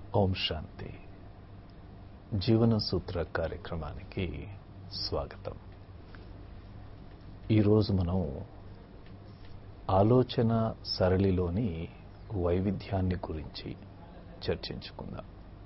ఓం శాంతి జీవన సూత్ర కార్యక్రమానికి స్వాగతం ఈరోజు మనం ఆలోచన సరళిలోని వైవిధ్యాన్ని గురించి చర్చించుకుందాం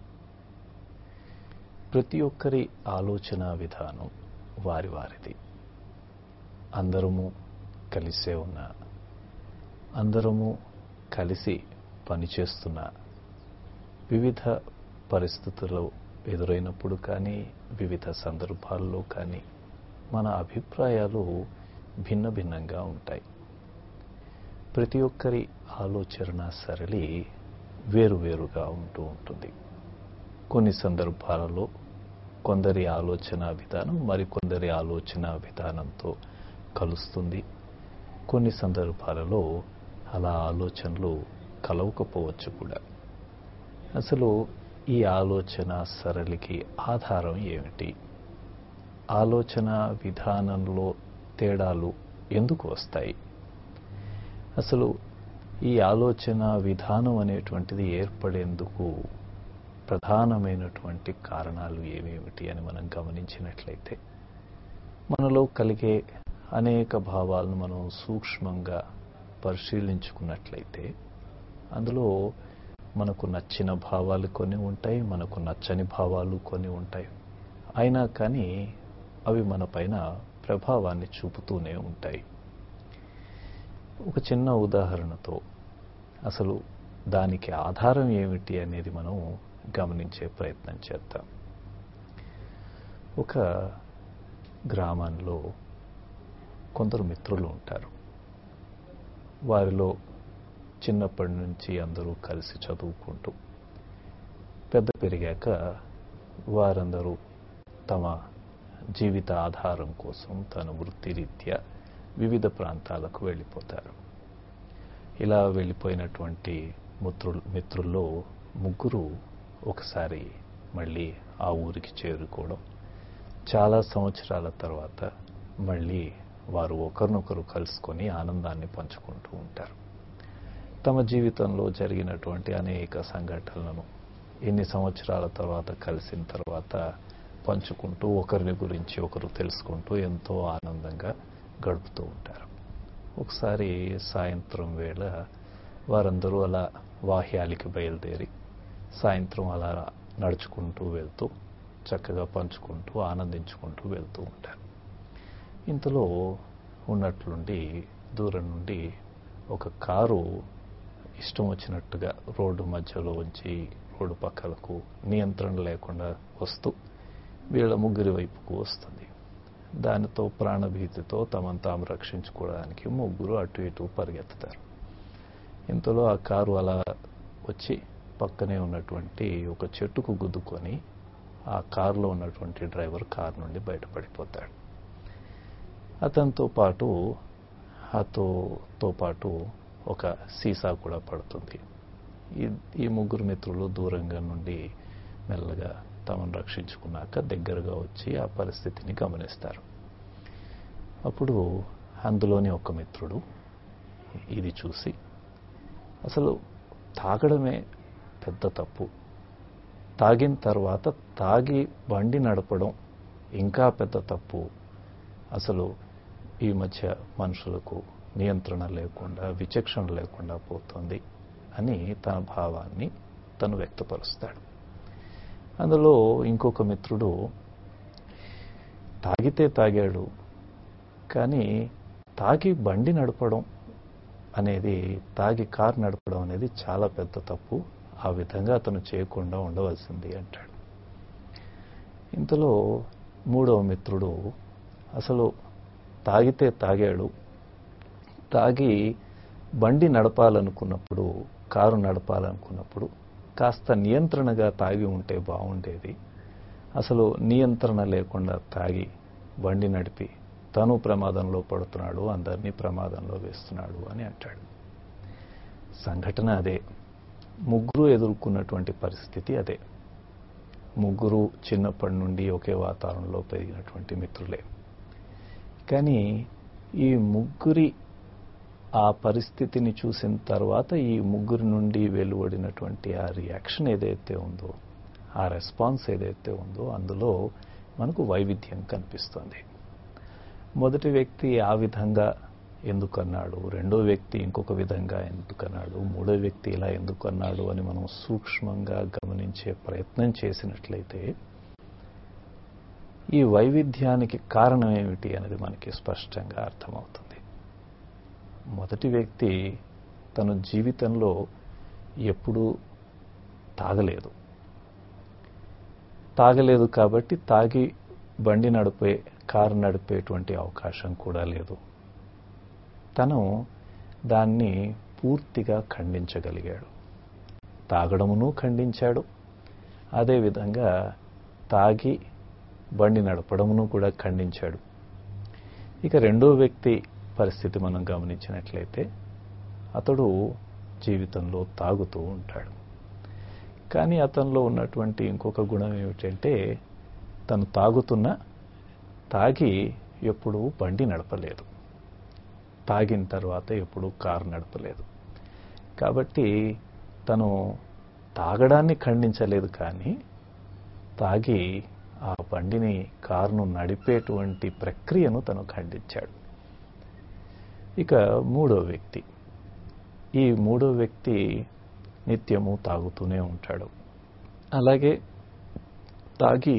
ప్రతి ఒక్కరి ఆలోచన విధానం వారి వారిది అందరము కలిసే ఉన్న అందరము కలిసి పనిచేస్తున్న వివిధ పరిస్థితుల్లో ఎదురైనప్పుడు కానీ వివిధ సందర్భాల్లో కానీ మన అభిప్రాయాలు భిన్న భిన్నంగా ఉంటాయి ప్రతి ఒక్కరి ఆలోచన సరళి వేరువేరుగా ఉంటూ ఉంటుంది కొన్ని సందర్భాలలో కొందరి ఆలోచన విధానం మరికొందరి ఆలోచన విధానంతో కలుస్తుంది కొన్ని సందర్భాలలో అలా ఆలోచనలు కలవకపోవచ్చు కూడా అసలు ఈ ఆలోచన సరళికి ఆధారం ఏమిటి ఆలోచన విధానంలో తేడాలు ఎందుకు వస్తాయి అసలు ఈ ఆలోచన విధానం అనేటువంటిది ఏర్పడేందుకు ప్రధానమైనటువంటి కారణాలు ఏమేమిటి అని మనం గమనించినట్లయితే మనలో కలిగే అనేక భావాలను మనం సూక్ష్మంగా పరిశీలించుకున్నట్లయితే అందులో మనకు నచ్చిన భావాలు కొన్ని ఉంటాయి మనకు నచ్చని భావాలు కొన్ని ఉంటాయి అయినా కానీ అవి మన పైన ప్రభావాన్ని చూపుతూనే ఉంటాయి ఒక చిన్న ఉదాహరణతో అసలు దానికి ఆధారం ఏమిటి అనేది మనం గమనించే ప్రయత్నం చేద్దాం ఒక గ్రామంలో కొందరు మిత్రులు ఉంటారు వారిలో చిన్నప్పటి నుంచి అందరూ కలిసి చదువుకుంటూ పెద్ద పెరిగాక వారందరూ తమ జీవిత ఆధారం కోసం తన వృత్తిరీత్యా వివిధ ప్రాంతాలకు వెళ్ళిపోతారు ఇలా వెళ్ళిపోయినటువంటి మిత్రులు మిత్రుల్లో ముగ్గురు ఒకసారి మళ్ళీ ఆ ఊరికి చేరుకోవడం చాలా సంవత్సరాల తర్వాత మళ్ళీ వారు ఒకరినొకరు కలుసుకొని ఆనందాన్ని పంచుకుంటూ ఉంటారు తమ జీవితంలో జరిగినటువంటి అనేక సంఘటనలను ఎన్ని సంవత్సరాల తర్వాత కలిసిన తర్వాత పంచుకుంటూ ఒకరిని గురించి ఒకరు తెలుసుకుంటూ ఎంతో ఆనందంగా గడుపుతూ ఉంటారు ఒకసారి సాయంత్రం వేళ వారందరూ అలా వాహ్యాలకి బయలుదేరి సాయంత్రం అలా నడుచుకుంటూ వెళ్తూ చక్కగా పంచుకుంటూ ఆనందించుకుంటూ వెళ్తూ ఉంటారు ఇంతలో ఉన్నట్లుండి దూరం నుండి ఒక కారు ఇష్టం వచ్చినట్టుగా రోడ్డు మధ్యలో ఉంచి రోడ్డు పక్కలకు నియంత్రణ లేకుండా వస్తూ వీళ్ళ ముగ్గురి వైపుకు వస్తుంది దానితో ప్రాణభీతితో తమను తాము రక్షించుకోవడానికి ముగ్గురు అటు ఇటు పరిగెత్తుతారు ఇంతలో ఆ కారు అలా వచ్చి పక్కనే ఉన్నటువంటి ఒక చెట్టుకు గుద్దుకొని ఆ కారులో ఉన్నటువంటి డ్రైవర్ కారు నుండి బయటపడిపోతాడు అతనితో పాటు అతోతో పాటు ఒక సీసా కూడా పడుతుంది ఈ ఈ ముగ్గురు మిత్రులు దూరంగా నుండి మెల్లగా తమను రక్షించుకున్నాక దగ్గరగా వచ్చి ఆ పరిస్థితిని గమనిస్తారు అప్పుడు అందులోని ఒక మిత్రుడు ఇది చూసి అసలు తాగడమే పెద్ద తప్పు తాగిన తర్వాత తాగి బండి నడపడం ఇంకా పెద్ద తప్పు అసలు ఈ మధ్య మనుషులకు నియంత్రణ లేకుండా విచక్షణ లేకుండా పోతుంది అని తన భావాన్ని తను వ్యక్తపరుస్తాడు అందులో ఇంకొక మిత్రుడు తాగితే తాగాడు కానీ తాగి బండి నడపడం అనేది తాగి కారు నడపడం అనేది చాలా పెద్ద తప్పు ఆ విధంగా అతను చేయకుండా ఉండవలసింది అంటాడు ఇంతలో మూడవ మిత్రుడు అసలు తాగితే తాగాడు తాగి బండి నడపాలనుకున్నప్పుడు కారు నడపాలనుకున్నప్పుడు కాస్త నియంత్రణగా తాగి ఉంటే బాగుండేది అసలు నియంత్రణ లేకుండా తాగి బండి నడిపి తను ప్రమాదంలో పడుతున్నాడు అందరినీ ప్రమాదంలో వేస్తున్నాడు అని అంటాడు సంఘటన అదే ముగ్గురు ఎదుర్కొన్నటువంటి పరిస్థితి అదే ముగ్గురు చిన్నప్పటి నుండి ఒకే వాతావరణంలో పెరిగినటువంటి మిత్రులే కానీ ఈ ముగ్గురి ఆ పరిస్థితిని చూసిన తర్వాత ఈ ముగ్గురి నుండి వెలువడినటువంటి ఆ రియాక్షన్ ఏదైతే ఉందో ఆ రెస్పాన్స్ ఏదైతే ఉందో అందులో మనకు వైవిధ్యం కనిపిస్తుంది మొదటి వ్యక్తి ఆ విధంగా ఎందుకన్నాడు రెండో వ్యక్తి ఇంకొక విధంగా ఎందుకన్నాడు మూడో వ్యక్తి ఇలా ఎందుకన్నాడు అని మనం సూక్ష్మంగా గమనించే ప్రయత్నం చేసినట్లయితే ఈ వైవిధ్యానికి కారణం ఏమిటి అనేది మనకి స్పష్టంగా అర్థమవుతుంది మొదటి వ్యక్తి తన జీవితంలో ఎప్పుడూ తాగలేదు తాగలేదు కాబట్టి తాగి బండి నడిపే కారు నడిపేటువంటి అవకాశం కూడా లేదు తను దాన్ని పూర్తిగా ఖండించగలిగాడు తాగడమును ఖండించాడు అదేవిధంగా తాగి బండి నడపడమును కూడా ఖండించాడు ఇక రెండో వ్యక్తి పరిస్థితి మనం గమనించినట్లయితే అతడు జీవితంలో తాగుతూ ఉంటాడు కానీ అతనిలో ఉన్నటువంటి ఇంకొక గుణం ఏమిటంటే తను తాగుతున్న తాగి ఎప్పుడూ బండి నడపలేదు తాగిన తర్వాత ఎప్పుడూ కారు నడపలేదు కాబట్టి తను తాగడాన్ని ఖండించలేదు కానీ తాగి ఆ బండిని కారును నడిపేటువంటి ప్రక్రియను తను ఖండించాడు ఇక మూడో వ్యక్తి ఈ మూడో వ్యక్తి నిత్యము తాగుతూనే ఉంటాడు అలాగే తాగి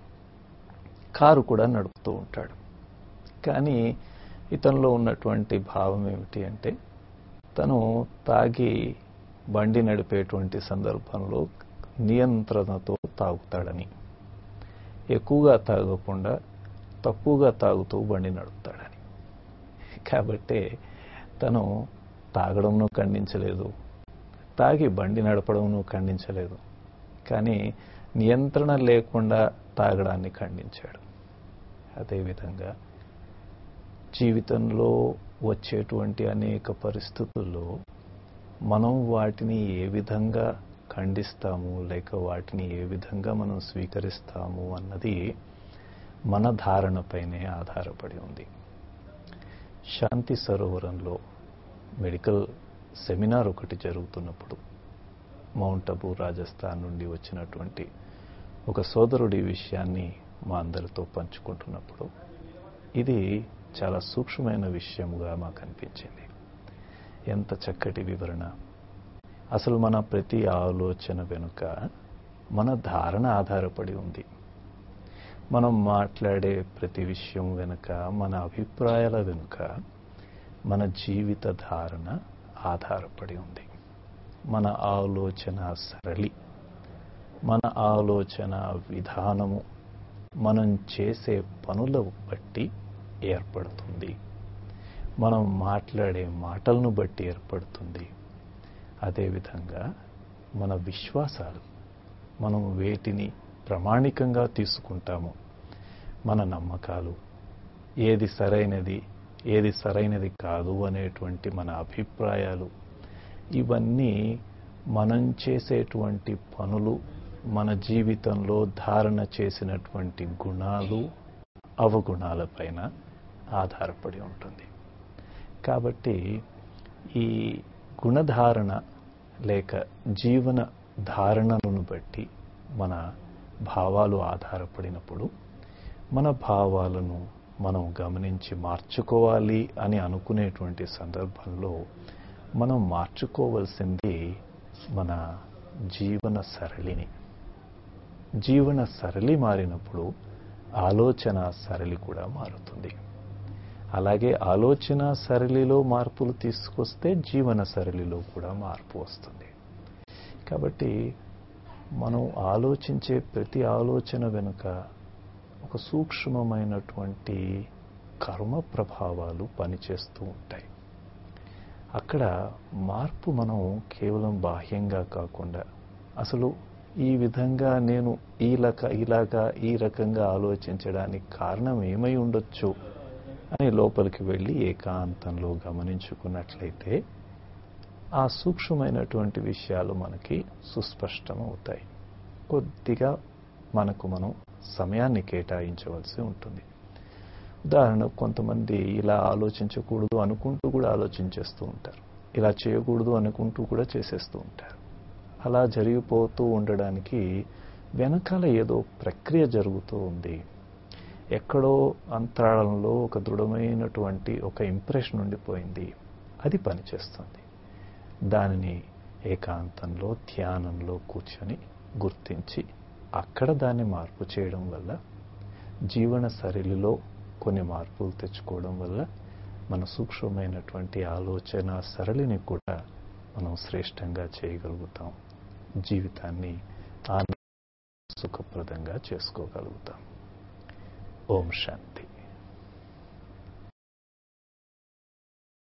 కారు కూడా నడుపుతూ ఉంటాడు కానీ ఇతనిలో ఉన్నటువంటి భావం ఏమిటి అంటే తను తాగి బండి నడిపేటువంటి సందర్భంలో నియంత్రణతో తాగుతాడని ఎక్కువగా తాగకుండా తక్కువగా తాగుతూ బండి నడుపుతాడని కాబట్టే తను తాగడంను ఖండించలేదు తాగి బండి నడపడంను ఖండించలేదు కానీ నియంత్రణ లేకుండా తాగడాన్ని ఖండించాడు అదేవిధంగా జీవితంలో వచ్చేటువంటి అనేక పరిస్థితుల్లో మనం వాటిని ఏ విధంగా ఖండిస్తాము లేక వాటిని ఏ విధంగా మనం స్వీకరిస్తాము అన్నది మన ధారణపైనే ఆధారపడి ఉంది శాంతి సరోవరంలో మెడికల్ సెమినార్ ఒకటి జరుగుతున్నప్పుడు మౌంట్ అబూ రాజస్థాన్ నుండి వచ్చినటువంటి ఒక సోదరుడి విషయాన్ని మా అందరితో పంచుకుంటున్నప్పుడు ఇది చాలా సూక్ష్మమైన విషయముగా మాకు అనిపించింది ఎంత చక్కటి వివరణ అసలు మన ప్రతి ఆలోచన వెనుక మన ధారణ ఆధారపడి ఉంది మనం మాట్లాడే ప్రతి విషయం వెనుక మన అభిప్రాయాల వెనుక మన జీవిత ధారణ ఆధారపడి ఉంది మన ఆలోచన సరళి మన ఆలోచన విధానము మనం చేసే పనుల బట్టి ఏర్పడుతుంది మనం మాట్లాడే మాటలను బట్టి ఏర్పడుతుంది అదేవిధంగా మన విశ్వాసాలు మనం వేటిని ప్రామాణికంగా తీసుకుంటాము మన నమ్మకాలు ఏది సరైనది ఏది సరైనది కాదు అనేటువంటి మన అభిప్రాయాలు ఇవన్నీ మనం చేసేటువంటి పనులు మన జీవితంలో ధారణ చేసినటువంటి గుణాలు అవగుణాలపైన ఆధారపడి ఉంటుంది కాబట్టి ఈ గుణధారణ లేక జీవన ధారణలను బట్టి మన భావాలు ఆధారపడినప్పుడు మన భావాలను మనం గమనించి మార్చుకోవాలి అని అనుకునేటువంటి సందర్భంలో మనం మార్చుకోవలసింది మన జీవన సరళిని జీవన సరళి మారినప్పుడు ఆలోచన సరళి కూడా మారుతుంది అలాగే ఆలోచన సరళిలో మార్పులు తీసుకొస్తే జీవన సరళిలో కూడా మార్పు వస్తుంది కాబట్టి మనం ఆలోచించే ప్రతి ఆలోచన వెనుక ఒక సూక్ష్మమైనటువంటి కర్మ ప్రభావాలు పనిచేస్తూ ఉంటాయి అక్కడ మార్పు మనం కేవలం బాహ్యంగా కాకుండా అసలు ఈ విధంగా నేను ఈ లక ఇలాగా ఈ రకంగా ఆలోచించడానికి కారణం ఏమై ఉండొచ్చు అని లోపలికి వెళ్ళి ఏకాంతంలో గమనించుకున్నట్లయితే ఆ సూక్ష్మమైనటువంటి విషయాలు మనకి సుస్పష్టమవుతాయి కొద్దిగా మనకు మనం సమయాన్ని కేటాయించవలసి ఉంటుంది ఉదాహరణకు కొంతమంది ఇలా ఆలోచించకూడదు అనుకుంటూ కూడా ఆలోచించేస్తూ ఉంటారు ఇలా చేయకూడదు అనుకుంటూ కూడా చేసేస్తూ ఉంటారు అలా జరిగిపోతూ ఉండడానికి వెనకాల ఏదో ప్రక్రియ జరుగుతూ ఉంది ఎక్కడో అంతరాళంలో ఒక దృఢమైనటువంటి ఒక ఇంప్రెషన్ ఉండిపోయింది అది పనిచేస్తుంది దానిని ఏకాంతంలో ధ్యానంలో కూర్చొని గుర్తించి అక్కడ దాన్ని మార్పు చేయడం వల్ల జీవన శైలిలో కొన్ని మార్పులు తెచ్చుకోవడం వల్ల మన సూక్ష్మమైనటువంటి ఆలోచన సరళిని కూడా మనం శ్రేష్టంగా చేయగలుగుతాం జీవితాన్ని ఆనంద సుఖప్రదంగా చేసుకోగలుగుతాం ఓం శాంతి